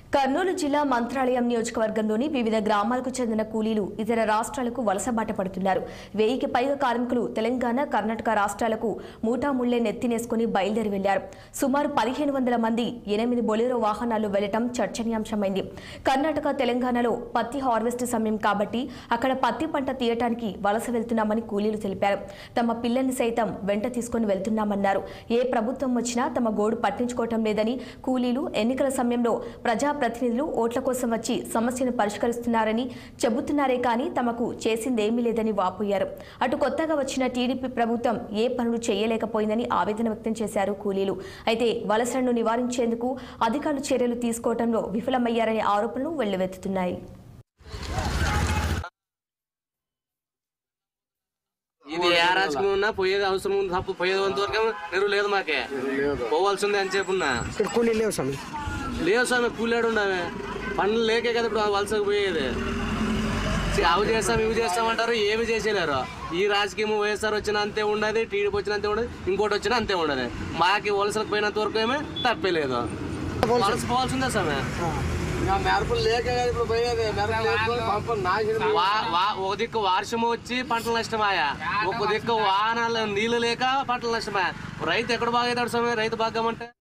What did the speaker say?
కర్నూలు జిల్లా మంత్రాలయం నియోజకవర్గంలోని వివిధ గ్రామాలకు చెందిన కూలీలు ఇతర రాష్ట్రాలకు వలస బాట పడుతున్నారు వెయ్యికి పైగా కార్మికులు తెలంగాణ కర్ణాటక రాష్ట్రాలకు మూటాముళ్లే నెత్తినేసుకుని బయలుదేరి వెళ్లారు సుమారు పదిహేను వందల మంది ఎనిమిది బొలెరో వాహనాలు వెళ్లటం చర్చనీయాంశమైంది కర్ణాటక తెలంగాణలో పత్తి హార్వెస్ట్ సమయం కాబట్టి అక్కడ పత్తి పంట తీయటానికి వలస వెళ్తున్నామని కూలీలు తెలిపారు తమ పిల్లల్ని సైతం వెంట తీసుకుని వెళ్తున్నామన్నారు ఏ ప్రభుత్వం వచ్చినా తమ గోడు పట్టించుకోవటం లేదని కూలీలు ఎన్నికల సమయంలో ప్రజాప్రతినిధులు ఓట్ల కోసం వచ్చి సమస్యను పరిష్కరిస్తున్నారని చెబుతున్నారే కానీ తమకు చేసిందేమీ లేదని వాపోయారు అటు కొత్తగా వచ్చిన టీడీపీ ప్రభుత్వం ఏ పనులు చేయలేకపోయిందని ఆవేదన వ్యక్తం చేశారు కూలీలు అయితే వలసలను నివారించేందుకు అధికారులు చర్యలు తీసుకోవడంలో విఫలమయ్యారనే ఆరోపణలు వెల్లువెత్తుతున్నాయి ఇది ఏ రాజకీయం ఉన్నా పోయేది అవసరం ఉంది తప్పు పోయేది అంతవరకు నెరువు లేదు మాకే పోవాల్సిందే అని చెప్పున్నా ఇక్కడ కూలీ లేవు స్వామి లేవు స్వామి కూలాడు ఉండవే పనులు లేకే కదా ఇప్పుడు వలసకు పోయేది చి- అవి చేస్తాం ఇవి చేస్తామంటారు ఏమి చేసేలేరు ఈ రాజకీయం వైఎస్ఆర్ వచ్చిన అంతే ఉండదు టీడీపీ వచ్చిన అంతే ఉండదు ఇంకోటి వచ్చినా అంతే ఉండదు మాకి వలసలకు పోయినంత వరకు ఏమే తప్పలేదు వలస పోవాల్సిందే స్వామి మెరపలు లేక ఇప్పుడు పోయేది వా- వా- ఒక దిక్కు వర్షం వచ్చి పంటలు నష్టమాయా ఒక దిక్కు వాహనాలు నీళ్లు లేక పంటలు నష్టమాయా రైతు ఎక్కడ బాగవుతాడు సమయం రైతు బాగమంటే